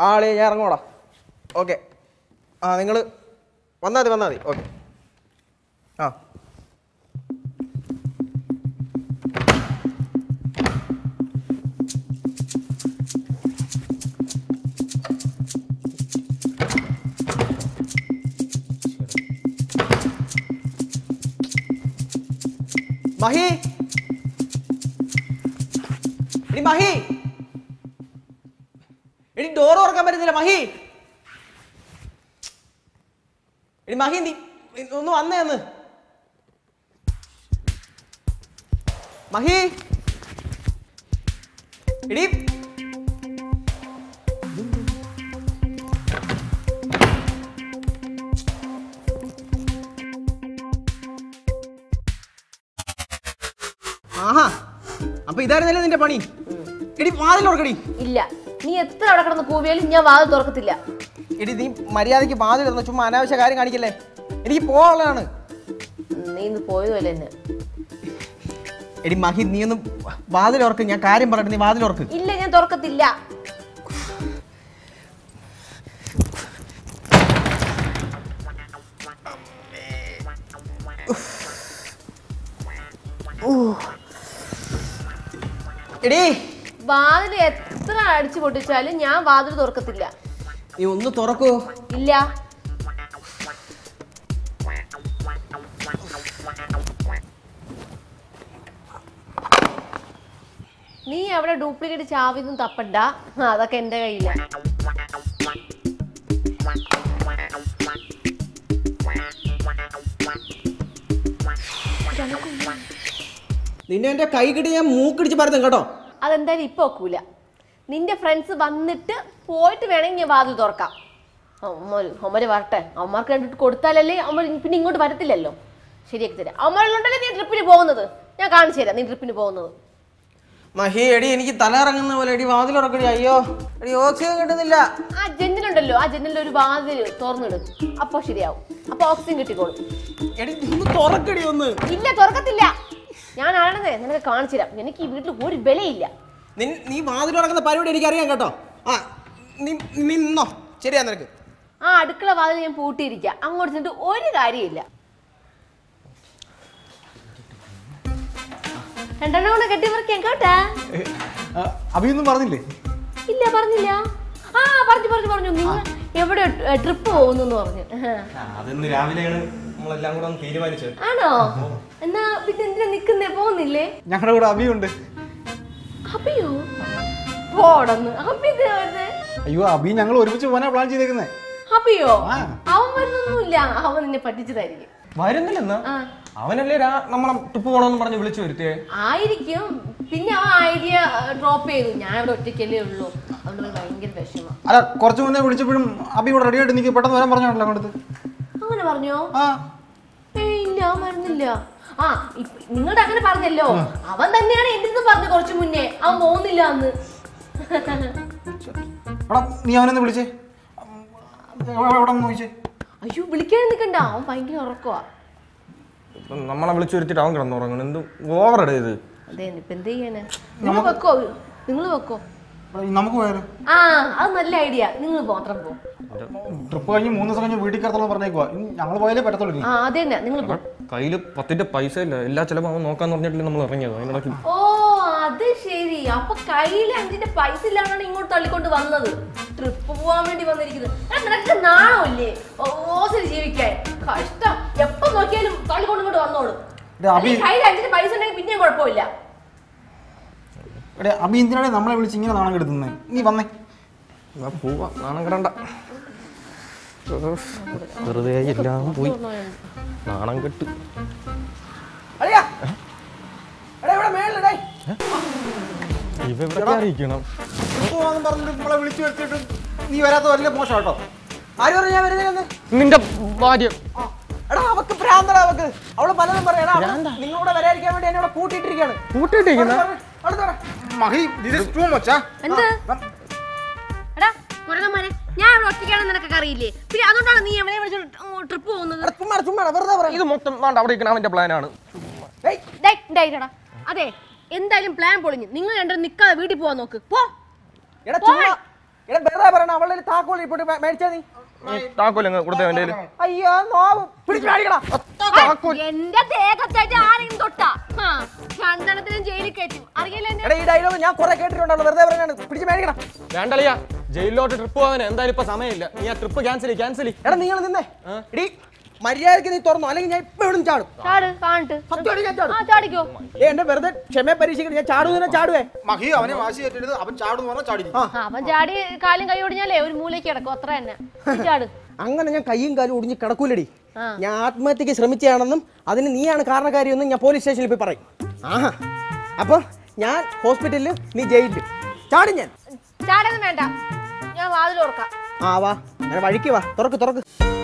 ആളെ ഞാൻ ഇറങ്ങോടാ ഓക്കെ ആ നിങ്ങൾ വന്നാൽ മതി വന്നാൽ മതി ഓക്കെ ആ മഹി എടി മഹി എടി ഡോർ തുറക്കാൻ പറ്റുന്നില്ല മഹി എടി മഹി നീ ഒന്ന് വന്നേ ഒന്ന് മഹി എടി ആഹാ അപ്പൊ ഇതായിരുന്നല്ലേ നിന്റെ പണി എടി വാതിൽ തുറക്കടി ഇല്ല നീ എത്ര അവിടെ കിടന്ന് കൂവിയാലും ഞാൻ വാതിൽ തുറക്കത്തില്ല എടി നീ മര്യാദയ്ക്ക് വാതിൽ തുറന്നു ചുമ്മാ അനാവശ്യ കാര്യം കാണിക്കല്ലേ എനിക്ക് പോകാനുള്ളതാണ് ഉം, നീ ഇന്ന് പോയതല്ലേ എന്നെ എടി മഹി നീ ഒന്ന് വാതിൽ ഉറക്ക് ഞാൻ കാര്യം പറയട്ടെ നീ വാതിൽ ഉറക്ക് ഇല്ല ഞാൻ തുറക്കത്തില്ല എടി വാതിൽ എത്ര അടിച്ചു പൊട്ടിച്ചാലും ഞാൻ വാതിൽ തുറക്കത്തില്ല നീ ഒന്ന് തുറക്കൂ ഇല്ല നീ അവിടെ ഡ്യൂപ്ലിക്കേറ്റ് ചാവിയൊന്നും തപ്പണ്ട ആ, അതൊക്കെ എന്റെ കയ്യില നിന്നെ എന്റെ കൈ കിട്ടി ഞാൻ മൂക്കിടിച്ച് പരത്തും കേട്ടോ അതെന്തായാലും ഇപ്പൊ ഒക്കൂല നിന്റെ ഫ്രണ്ട്സ് വന്നിട്ട് പോയിട്ട് വേണമെങ്കിൽ ഞാൻ വാതിൽ തുറക്കാം അമ്മര് അമ്മര് വരട്ടെ അമ്മമാർക്ക് കണ്ടിട്ട് കൊടുത്താലല്ലേ അമ്മ പിന്നെ ഇങ്ങോട്ട് വരത്തില്ലല്ലോ ശരിയാക്കി തരാം അമ്മളുണ്ടല്ലേ നീ ട്രിപ്പിന് പോകുന്നത് ഞാൻ കാണിച്ചു തരാം നീ ട്രിപ്പിന് പോകുന്നത് മഹി എടി എനിക്ക് തല ഇറങ്ങുന്ന പോലെ എടി വാതിൽ ഉറക്കടി അയ്യോ എടി ഓക്സിജൻ കിട്ടുന്നില്ല ആ ജനലുണ്ടല്ലോ ആ ജനലിൽ ഒരു വാതിൽ തുറന്നിടും അപ്പൊ ശരിയാവും അപ്പൊ ഓക്സിജൻ കിട്ടിക്കോളും എടി നീ ഒന്ന് തുറക്കടി ഒന്ന് ഇല്ല തുറക്കത്തില്ല ഞാൻ ആണെന്നേ നിനക്ക് കാണിച്ചു തരാം എനിക്ക് ഈ വീട്ടിൽ ഒരു വിലയില്ല നിൻ നീ വാതിൽ ഉറക്കുന്ന പരിപാടി എനിക്കറിയാം കേട്ടോ ആ നീ നീ നിന്നോ ശരിയാ നിനക്ക് ആ അടുക്കള വാതിൽ ഞാൻ പൂട്ടിയിരിക്കാം അങ്ങോട്ട് ചെന്നിട്ട് ഒരു കാര്യമില്ല രണ്ടെണ്ണം കൂടെ കെട്ടിപ്പറിക്കാം കേട്ടാ അഭിയൊന്നും പറഞ്ഞില്ലേ ഇല്ല പറഞ്ഞില്ല ആ പറഞ്ഞു പറഞ്ഞു പറഞ്ഞു നിങ്ങൾ എവിടെ ട്രിപ്പ് പോകുന്നു എന്ന് പറഞ്ഞു അതിന്ന് രാവിലെയാണ് നമ്മളെല്ലാം കൂടെ ഒന്ന് തീരുമാനിച്ചത് ആണോ എന്നാ പിന്നെ എന്തിനാ നിക്കുന്നേ പോകുന്നില്ലേ ഞങ്ങളുടെ കൂടെ അഭിയുണ്ട് അപ്പിയോ പോടന്ന് അപ്പി എന്തിനാ വരുന്നേ അയ്യോ അഭി ഞങ്ങൾ ഒരുമിച്ച് പോകാനാ പ്ലാൻ ചെയ്തേക്കുന്നേ അപ്പിയോ ആ. അവൻ വരുന്നൊന്നുമില്ല അവൻ നിന്നെ പറ്റിച്ചതായിരിക്കും വരുന്നില്ലെന്നാ ആ അവനല്ലേ രാ- നമ്മളെ ട്രിപ്പ് പോകണമെന്ന് പറഞ്ഞ് വിളിച്ചു വരുത്തിയേ ആയിരിക്കും പിന്നെ ആ ഐഡിയ ഡ്രോപ്പ് ചെയ്തു ഞാൻ ഇവിടെ ഒറ്റയ്ക്കല്ലേ ഉള്ളൂ അതുകൊണ്ട് ഒരു ഭയങ്കര വിഷമം അല്ല കുറച്ച് മുന്നേ വിളിച്ചപ്പോഴും അഭി ഇവിടെ റെഡി ആയിട്ട് എനിക്ക് പെട്ടെന്ന് വരാൻ പറഞ്ഞാണല്ലോ അങ്ങോട്ട് അങ്ങനെ പറഞ്ഞോ ആ ഏയ് ഇല്ല അവൻ വരുന്നില്ല ആ ഇപ്പ- നിങ്ങളുടെ അങ്ങനെ പറഞ്ഞല്ലോ അവൻ തന്നെയാണ് എന്റെ അടുത്ത് പറഞ്ഞു കുറച്ച് മുന്നേ അവൻ പോകുന്നില്ല എന്ന് എടാ നീ അവനൊന്ന് വിളിച്ചേ എവിടെ എവിടെ നോക്കിച്ചേ അയ്യോ വിളിക്കാൻ നിൽക്കണ്ട അവൻ ഭയങ്കര ഉറക്കവാ ഇപ്പം നമ്മളെ വിളിച്ചു വരുത്തിട്ട് അവൻ കിടന്നുറങ്ങണം എന്ത് ഓവറടേ ഇത് അതെ ഇപ്പൊ എന്ത് ചെയ്യാന് നിങ്ങൾ വെക്കോ നിങ്ങൾ വെക്കോ എടാ, നമുക്ക് പോയാലോ ആ അത് നല്ല ഐഡിയ നിങ്ങൾ മാത്രം പോ ട്രിപ്പ് കഴിഞ്ഞ് മൂന്ന് ദിവസം കഴിഞ്ഞ് വീട്ടിൽ കയറത്തോളം പറഞ്ഞേക്കുവാ ഞങ്ങൾ പോയാലേ പറ്റത്തുള്ളൂ ഇനി. ആ അതെ തന്നെ നിങ്ങൾ പോ കയ്യിൽ പത്തിന്റെ പൈസ ഇല്ല എല്ലാ ചിലപ്പോൾ അവൻ നോക്കാന്ന് പറഞ്ഞിട്ടില്ല നമ്മൾ ഇറങ്ങിയത് അതിനിടയ്ക്ക് ഓ അത് ശരി അപ്പൊ കയ്യിൽ അഞ്ചിന്റെ പൈസ ഇല്ലാണ്ടാണ് ഇങ്ങോട്ട് തള്ളിക്കൊണ്ട് വന്നത് ട്രിപ്പ് പോവാൻ വേണ്ടി വന്നിരിക്കുന്നത് എടാ, നിനക്ക് നാണമില്ലേ ഓസിൽ ജീവിക്കാൻ കഷ്ടം എപ്പോ നോക്കിയാലും തള്ളിക്കൊണ്ട് ഇങ്ങോട്ട് വന്നോളൂ എടാ, അഭി കയ്യിൽ അഞ്ചിന്റെ പൈസ ഉണ്ടെങ്കിൽ പിന്നെയും കുഴപ്പമില്ല എടാ അഭി എന്തിനാണ് നമ്മളെ വിളിച്ച് ഇങ്ങനെ നാണം കെടുത്തുന്നേ നീ വന്നേ എന്നാ പോവാ നാണം കിടണ്ട വെറുതെ എല്ലാം പോയി നാണം കെട്ട് ഇവ അറിയിക്കണം പോവാന്ന് പറഞ്ഞിട്ട് നമ്മളെ വിളിച്ചു വരുത്തിയിട്ട് നീ വരാത്ത വലിയ മോശം കേട്ടോ ആര് പറഞ്ഞു ഞാൻ വരുന്നില്ലെന്ന് നിന്റെ ഭാര്യ എടാ അവക്ക് ഭ്രാന്തടാ അവക്ക് അവള് പലതും പറയടാ നിങ്ങളൂടെ വരാതിരിക്കാൻ വേണ്ടി എന്നെ ഇവിടെ പൂട്ടിയിട്ടിരിക്കുകയാണ് കൂട്ടിയിട്ടിരിക്കുന്ന അവിടെ തുറ. Mahi this is too much, ആ. എന്ത് എടാ കുരങ്ങന്മാരെ ഞാൻ ഇവിടെ ഒറ്റയ്ക്കാണെന്ന് നിനക്കൊക്കെ അറിയില്ലേ പിന്നെ അതുകൊണ്ടാണ് നീ എവനെ വിളിച്ച് ട്രിപ്പ് പോകുന്നത് എടാ, ചുമ്മാ ചുമ്മാ വെറുതെ പറയാം ഇത് മൊത്തം വേണ്ട അവിടെ ഇരിക്കണം അവന്റെ പ്ലാനാണ് ഡേയ്, ഡേയ്, എടാ. അതെ എന്തായാലും പ്ലാൻ പൊളിഞ്ഞു നിങ്ങൾ രണ്ടും നിക്കാതെ വീട്ടിൽ പോവാൻ നോക്ക് പോ എടാ ചുമ്മാ എടാ വെറുതെ പറയണ അവളുടെ താക്കോൽ ഇപ്പോൾ മേടിച്ചാ നീ നീ താക്കോൽ അങ്ങ് കൊടുത്തേ എൻ്റെ കയ്യിൽ അയ്യോ നോവ് പിടിച്ച് മേടിക്കടാ എന്റെ ദേഹത്തായിട്ട് ആരെങ്കിലും തൊട്ടാ ആ, രണ്ടെണ്ണത്തിനും ജയിലിൽ കയറ്റും അറിയില്ല എന്നെ എടാ ഈ ഡയലോഗ് ഞാൻ കുറെ കേട്ടിട്ടുണ്ടല്ലോ വെറുതെ പറയാണ് പിടിച്ച് മേടിക്കടാ വേണ്ടളിയാ ജയിലിലോട്ട് ട്രിപ്പ് പോകാൻ എന്തായാലും ഇപ്പൊ സമയമില്ല നീ ആ ട്രിപ്പ് ക്യാൻസൽ ക്യാൻസൽ എടാ നിങ്ങൾ നിന്നേ എടീ മര്യാദക്ക് നീ തുറന്നു അല്ലെങ്കിൽ ഞാൻ ഇപ്പൊ എവിടെ ചാടും ചാട് കാണിട്ട് സത്യമായിട്ട് ഞാൻ ചാടും ആ ചാടിക്കോ ഏ എന്റെ വെറുതെ ക്ഷമ പരീക്ഷിക്കണം ഞാൻ ചാടുന്നതിനെ ചാടുവേ മഹി അവനെ വാശി കെട്ടിട്ട് അവൻ ചാടുന്ന് പറഞ്ഞാൽ ചാടി ആ ആ, അവൻ ചാടി കാലും കൈ ഒടിഞ്ഞാലേ ഒരു മൂലയ്ക്ക് കിടക്കും അത്ര തന്നെ നീ ചാട് അങ്ങനെ ഞാൻ കയ്യും കാലും ഒടിഞ്ഞ് കിടക്കൂലടി ആ. ഞാൻ ആത്മഹത്യക്ക് ശ്രമിച്ചതാണെന്നും അതിന് നീയാണ് കാരണക്കാരിയെന്നും ഞാൻ പോലീസ് സ്റ്റേഷനിൽ പോയി പറയും ആഹാ അപ്പൊ ഞാൻ ഹോസ്പിറ്റലിൽ നീ ജയിലിൽ ചാടും ഞാൻ ചാടൊന്നും വേണ്ട ഞാൻ വാതിൽ ഓർക്കാം ആ വാ അങ്ങനെ വഴിക്ക് വാ തുറക്ക് തുറക്ക്